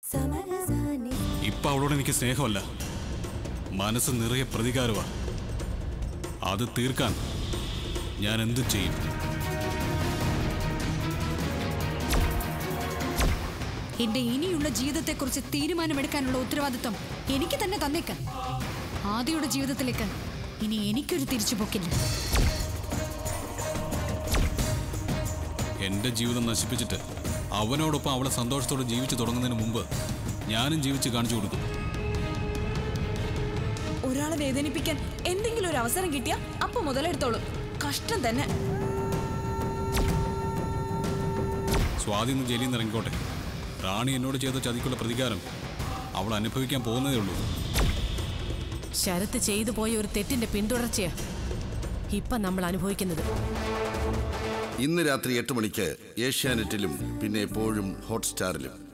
ഇപ്പൊ അവളോട് എനിക്ക് സ്നേഹമല്ല മനസ്സ് നിറയെ പ്രതികാരമാ അത് തീർക്കാൻ ഞാൻ എന്തു ചെയ്യും എന്റെ ഇനിയുള്ള ജീവിതത്തെക്കുറിച്ച് തീരുമാനമെടുക്കാനുള്ള ഉത്തരവാദിത്വം എനിക്ക് തന്നെ തന്നേക്ക് ആദിയുടെ ജീവിതത്തിലേക്ക് ഇനി എനിക്കൊരു തിരിച്ചുപോക്കില്ല എന്റെ ജീവിതം നശിപ്പിച്ചിട്ട് അവനോടൊപ്പം അവളെ സന്തോഷത്തോടെ ജീവിച്ചു തുടങ്ങുന്നതിന് മുമ്പ് ഞാനും ജീവിച്ച് കാണിച്ചു കൊടുക്കും ഒരാളെ വേദനിപ്പിക്കാൻ എന്തെങ്കിലും ഒരു അവസരം കിട്ടിയാ അപ്പൊ മുതലെടുത്തോളൂ കഷ്ടം തന്നെ സ്വാതി ഇന്ന് ജയിലിൽ നിന്ന് ഇറങ്ങിക്കോട്ടെ റാണി എന്നോട് ചെയ്ത ചതിക്കുള്ള പ്രതികാരം അവൾ അനുഭവിക്കാൻ പോകുന്നതേ ഉള്ളൂ ശരത്ത് ചെയ്തു പോയ ഒരു തെറ്റിന്റെ പിന്തുടർച്ചയാ ഇപ്പൊ നമ്മൾ അനുഭവിക്കുന്നത് ഇന്ന് രാത്രി എട്ട് മണിക്ക് ഏഷ്യാനെറ്റിലും പിന്നെ എപ്പോഴും ഹോട്ട്സ്റ്റാറിലും